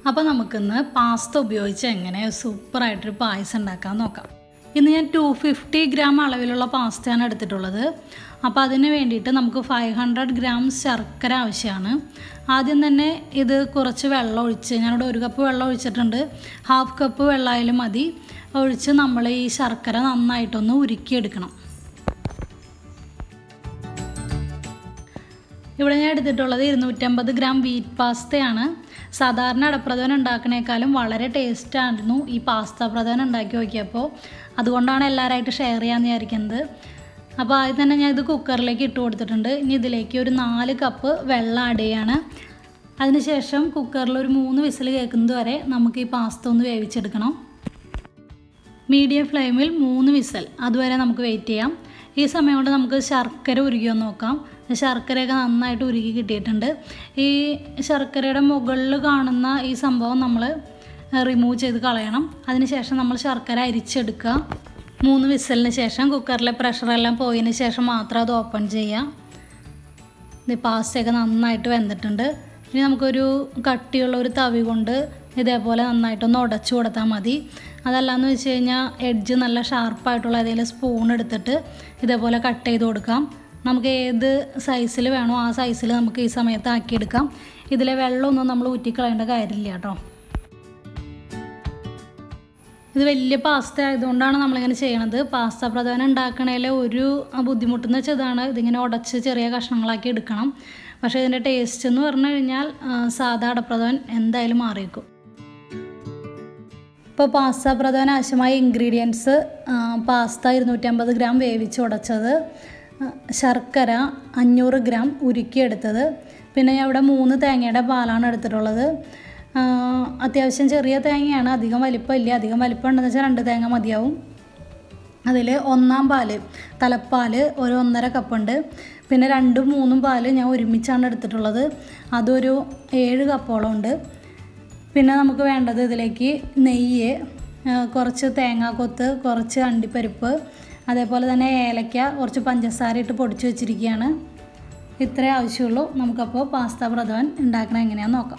അപ്പോൾ നമുക്കിന്ന് പാസ്ത ഉപയോഗിച്ച് എങ്ങനെ സൂപ്പറായിട്ടൊരു പായസം ഉണ്ടാക്കാൻ നോക്കാം ഇന്ന് ഞാൻ ടു ഫിഫ്റ്റി ഗ്രാം അളവിലുള്ള പാസ്തയാണ് എടുത്തിട്ടുള്ളത് അപ്പോൾ അതിന് വേണ്ടിയിട്ട് നമുക്ക് ഫൈവ് ഹൺഡ്രഡ് ഗ്രാം ശർക്കര ആവശ്യമാണ് ആദ്യം തന്നെ ഇത് കുറച്ച് വെള്ളം ഒഴിച്ച് ഞാനിവിടെ ഒരു കപ്പ് വെള്ളം ഒഴിച്ചിട്ടുണ്ട് ഹാഫ് കപ്പ് വെള്ളമായാലും മതി ഒഴിച്ച് നമ്മൾ ഈ ശർക്കര നന്നായിട്ടൊന്ന് ഉരുക്കിയെടുക്കണം ഇവിടെ ഞാൻ എടുത്തിട്ടുള്ളത് ഇരുന്നൂറ്റമ്പത് ഗ്രാം വീറ്റ് പാസ്തയാണ് സാധാരണ അടപ്രഥമൻ ഉണ്ടാക്കണേക്കാളും വളരെ ടേസ്റ്റ് ആയിരുന്നു ഈ പാസ്ത പ്രഥമൻ ഉണ്ടാക്കി നോക്കിയപ്പോൾ അതുകൊണ്ടാണ് എല്ലാവരായിട്ട് ഷെയർ ചെയ്യാമെന്ന് വിചാരിക്കുന്നത് അപ്പോൾ ആദ്യം തന്നെ ഞാൻ ഇത് കുക്കറിലേക്ക് ഇട്ട് കൊടുത്തിട്ടുണ്ട് ഇനി ഇതിലേക്ക് ഒരു നാല് കപ്പ് വെള്ളം ആഡ് ചെയ്യാണ് അതിനുശേഷം കുക്കറിൽ ഒരു മൂന്ന് വിസിൽ കേൾക്കുന്നത് വരെ നമുക്ക് ഈ പാസ്ത ഒന്ന് വേവിച്ചെടുക്കണം മീഡിയം ഫ്ലെയിമിൽ മൂന്ന് വിസൽ അതുവരെ നമുക്ക് വെയിറ്റ് ചെയ്യാം ഈ സമയം കൊണ്ട് നമുക്ക് ശർക്കര ഉരുകിയോ നോക്കാം ശർക്കരയൊക്കെ നന്നായിട്ട് ഉരുകി കിട്ടിയിട്ടുണ്ട് ഈ ശർക്കരയുടെ മുകളിൽ കാണുന്ന ഈ സംഭവം നമ്മൾ റിമൂവ് ചെയ്ത് കളയണം അതിനുശേഷം നമ്മൾ ശർക്കര അരിച്ചെടുക്കുക മൂന്ന് വിസലിന് ശേഷം കുക്കറിലെ പ്രഷറെല്ലാം പോയതിന് ശേഷം മാത്രം അത് ഓപ്പൺ ചെയ്യാം ഇത് പാസ്തയൊക്കെ നന്നായിട്ട് വെന്തിട്ടുണ്ട് ഇനി നമുക്കൊരു കട്ടിയുള്ള ഒരു തവി കൊണ്ട് ഇതേപോലെ നന്നായിട്ടൊന്ന് ഉടച്ചു കൊടുത്താൽ മതി അതല്ലാന്ന് വെച്ച് കഴിഞ്ഞാൽ എഡ്ജ് നല്ല ഷാർപ്പായിട്ടുള്ള ഏതെങ്കിലും സ്പൂൺ എടുത്തിട്ട് ഇതേപോലെ കട്ട് ചെയ്ത് കൊടുക്കാം നമുക്ക് ഏത് സൈസിൽ വേണോ ആ സൈസിൽ നമുക്ക് ഈ സമയത്ത് ആക്കിയെടുക്കാം ഇതിലെ വെള്ളമൊന്നും നമ്മൾ ഊറ്റിക്കളയേണ്ട കാര്യമില്ല കേട്ടോ ഇത് വലിയ പാസ്ത ആയതുകൊണ്ടാണ് നമ്മളിങ്ങനെ ചെയ്യണത് പാസ്ത പ്രധാനം ഉണ്ടാക്കണേലെ ഒരു ബുദ്ധിമുട്ടെന്ന് വെച്ചാൽ ഇതാണ് ഇതിങ്ങനെ ഉടച്ച് ചെറിയ കഷ്ണങ്ങളാക്കി എടുക്കണം പക്ഷേ ഇതിൻ്റെ ടേസ്റ്റ് എന്ന് പറഞ്ഞു കഴിഞ്ഞാൽ സാധാ അടപ്രഥമൻ എന്തായാലും മാറിയേക്കും ഇപ്പോൾ പാസ്ത പ്രധാന ആവശ്യമായ ഇൻഗ്രീഡിയൻസ് പാസ്ത ഇരുന്നൂറ്റമ്പത് ഗ്രാം വേവിച്ച് ഉടച്ചത് ശർക്കര അഞ്ഞൂറ് ഗ്രാം ഉരുക്കിയെടുത്തത് പിന്നെ ഞാൻ ഇവിടെ മൂന്ന് തേങ്ങയുടെ പാലാണ് എടുത്തിട്ടുള്ളത് അത്യാവശ്യം ചെറിയ തേങ്ങയാണ് അധികം വലിപ്പമില്ല അധികം വലിപ്പം ഉണ്ടെന്ന് വെച്ചാൽ രണ്ട് തേങ്ങ മതിയാവും അതിൽ ഒന്നാം പാല് തലപ്പാല് ഒരു ഒന്നര കപ്പുണ്ട് പിന്നെ രണ്ടും മൂന്നും പാല് ഞാൻ ഒരുമിച്ചാണ് എടുത്തിട്ടുള്ളത് അതൊരു ഏഴ് കപ്പോളം ഉണ്ട് പിന്നെ നമുക്ക് വേണ്ടത് ഇതിലേക്ക് നെയ്യ് കുറച്ച് തേങ്ങാക്കൊത്ത് കുറച്ച് അണ്ടിപ്പരിപ്പ് അതേപോലെ തന്നെ ഏലക്ക കുറച്ച് പഞ്ചസാര ഇട്ട് പൊടിച്ച് വെച്ചിരിക്കുകയാണ് ഇത്രേ ആവശ്യമുള്ളൂ നമുക്കപ്പോൾ പാസ്ത പ്രഥമൻ ഉണ്ടാക്കണം എങ്ങനെയാണെന്ന് നോക്കാം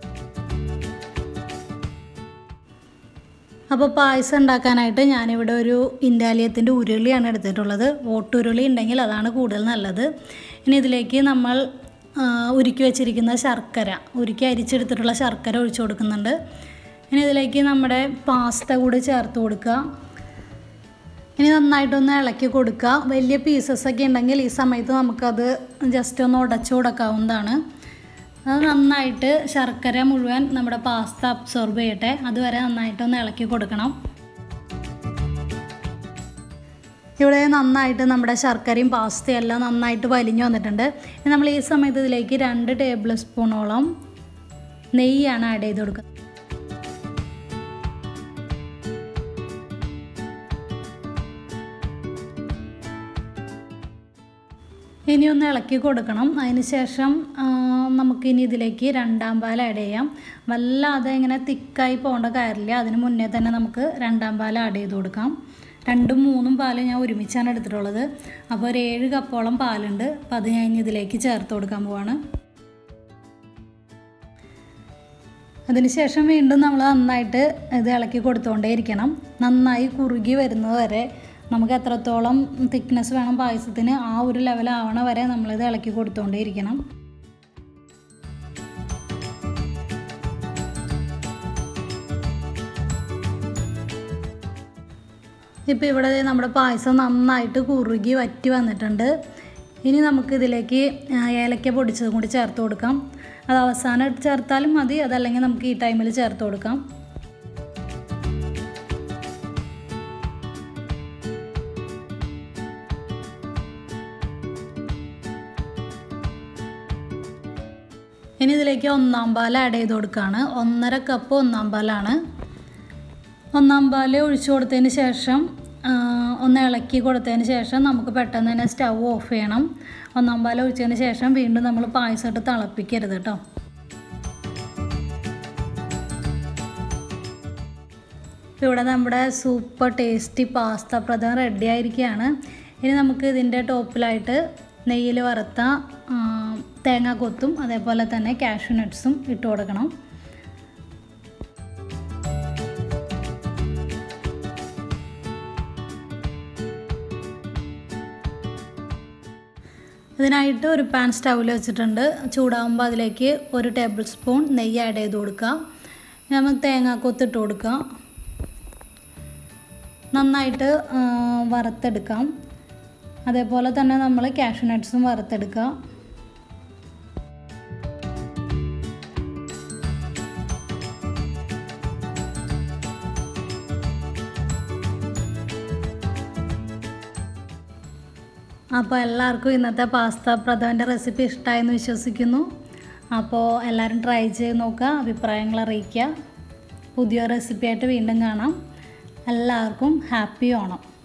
അപ്പോൾ പായസം ഉണ്ടാക്കാനായിട്ട് ഞാനിവിടെ ഒരു ഇൻഡാലിയത്തിൻ്റെ ഉരുളിയാണ് എടുത്തിട്ടുള്ളത് ഓട്ടുരുളി ഉണ്ടെങ്കിൽ അതാണ് കൂടുതൽ നല്ലത് ഇനി ഇതിലേക്ക് നമ്മൾ ഉരുക്കി വെച്ചിരിക്കുന്ന ശർക്കര ഉരുക്കി അരിച്ചെടുത്തിട്ടുള്ള ശർക്കര ഒഴിച്ചു കൊടുക്കുന്നുണ്ട് ഇനി ഇതിലേക്ക് നമ്മുടെ പാസ്ത കൂടി ചേർത്ത് കൊടുക്കുക ഇനി നന്നായിട്ടൊന്ന് ഇളക്കി കൊടുക്കുക വലിയ പീസസ് ഒക്കെ ഉണ്ടെങ്കിൽ ഈ സമയത്ത് നമുക്കത് ജസ്റ്റ് ഒന്ന് ഉടച്ചു കൊടുക്കാവുന്നതാണ് അത് നന്നായിട്ട് ശർക്കര മുഴുവൻ നമ്മുടെ പാസ്ത അബ്സോർബ് ചെയ്യട്ടെ അതുവരെ നന്നായിട്ടൊന്ന് ഇളക്കി കൊടുക്കണം ഇവിടെ നന്നായിട്ട് നമ്മുടെ ശർക്കരയും പാസ്തയും എല്ലാം നന്നായിട്ട് വലിഞ്ഞു വന്നിട്ടുണ്ട് നമ്മൾ ഈ സമയത്ത് ഇതിലേക്ക് രണ്ട് ടേബിൾ സ്പൂണോളം നെയ്യാണ് ആഡ് ചെയ്ത് കൊടുക്കുന്നത് ഇനി ഒന്ന് ഇളക്കി കൊടുക്കണം അതിന് ശേഷം നമുക്കിനി ഇതിലേക്ക് രണ്ടാം പാൽ ആഡ് ചെയ്യാം വല്ലാതെ ഇങ്ങനെ തിക്കായി പോകേണ്ട കാര്യമില്ല അതിന് മുന്നേ തന്നെ നമുക്ക് രണ്ടാം പാൽ ആഡ് ചെയ്ത് കൊടുക്കാം രണ്ടും മൂന്നും പാല് ഞാൻ ഒരുമിച്ചാണ് എടുത്തിട്ടുള്ളത് അപ്പോൾ ഒരു ഏഴ് കപ്പോളം പാലുണ്ട് അപ്പോൾ അത് ഞാൻ ഇനി ഇതിലേക്ക് ചേർത്ത് കൊടുക്കാൻ പോവാണ് അതിനുശേഷം വീണ്ടും നമ്മൾ നന്നായിട്ട് ഇത് ഇളക്കി കൊടുത്തുകൊണ്ടേ ഇരിക്കണം നന്നായി കുറുകി വരുന്നത് വരെ നമുക്ക് എത്രത്തോളം തിക്നെസ് വേണം പായസത്തിന് ആ ഒരു ലെവൽ ആവണ വരെ നമ്മളിത് ഇളക്കി കൊടുത്തുകൊണ്ടേ ഇരിക്കണം ഇപ്പോൾ ഇവിടെ നമ്മുടെ പായസം നന്നായിട്ട് കുറുകി വറ്റി വന്നിട്ടുണ്ട് ഇനി നമുക്ക് ഇതിലേക്ക് ഏലക്ക പൊടിച്ചതും കൂടി ചേർത്ത് കൊടുക്കാം അത് അവസാനം ചേർത്താലും മതി അതല്ലെങ്കിൽ നമുക്ക് ഈ ടൈമിൽ ചേർത്ത് കൊടുക്കാം ഇനി ഇതിലേക്ക് ഒന്നാം പാൽ ആഡ് ചെയ്ത് കൊടുക്കുകയാണ് ഒന്നര കപ്പ് ഒന്നാം പാലാണ് ഒന്നാം പാൽ ഒഴിച്ചു കൊടുത്തതിന് ശേഷം ഒന്ന് ഇളക്കി കൊടുത്തതിന് ശേഷം നമുക്ക് പെട്ടെന്ന് തന്നെ സ്റ്റൗ ഓഫ് ചെയ്യണം ഒന്നാം പാൽ ഒഴിച്ചതിന് ശേഷം വീണ്ടും നമ്മൾ പായസം ഇട്ട് തിളപ്പിക്കരുത് കേട്ടോ ഇവിടെ നമ്മുടെ super tasty pasta prathaman ready ആയിരിക്കുകയാണ് ഇനി നമുക്ക് ഇതിൻ്റെ ടോപ്പിലായിട്ട് നെയ്യിൽ വറുത്ത തേങ്ങാക്കൊത്തും അതേപോലെ തന്നെ കാഷ്യൂ നട്ട്സും ഇട്ട് കൊടുക്കണം ഇതിനായിട്ട് ഒരു പാൻ സ്റ്റൗവിൽ വെച്ചിട്ടുണ്ട് ചൂടാകുമ്പോൾ അതിലേക്ക് ഒരു ടേബിൾ സ്പൂൺ നെയ്യ് ആഡ് ചെയ്ത് കൊടുക്കുക നമുക്ക് തേങ്ങാക്കൊത്തിട്ട് കൊടുക്കുക നന്നായിട്ട് ആ, വറുത്തെടുക്കാം അതേപോലെ തന്നെ നമ്മൾ കാഷ്യൂ നട്ട്സും വറുത്തെടുക്കുക അപ്പോൾ എല്ലാവർക്കും ഇന്നത്തെ പാസ്ത പ്രഥമൻ്റെ റെസിപ്പി ഇഷ്ടമായെന്ന് വിശ്വസിക്കുന്നു അപ്പോൾ എല്ലാവരും ട്രൈ ചെയ്ത് നോക്കുക അഭിപ്രായങ്ങൾ അറിയിക്കുക പുതിയ റെസിപ്പി ആയിട്ട് വീണ്ടും കാണാം എല്ലാവർക്കും ഹാപ്പി ഓണം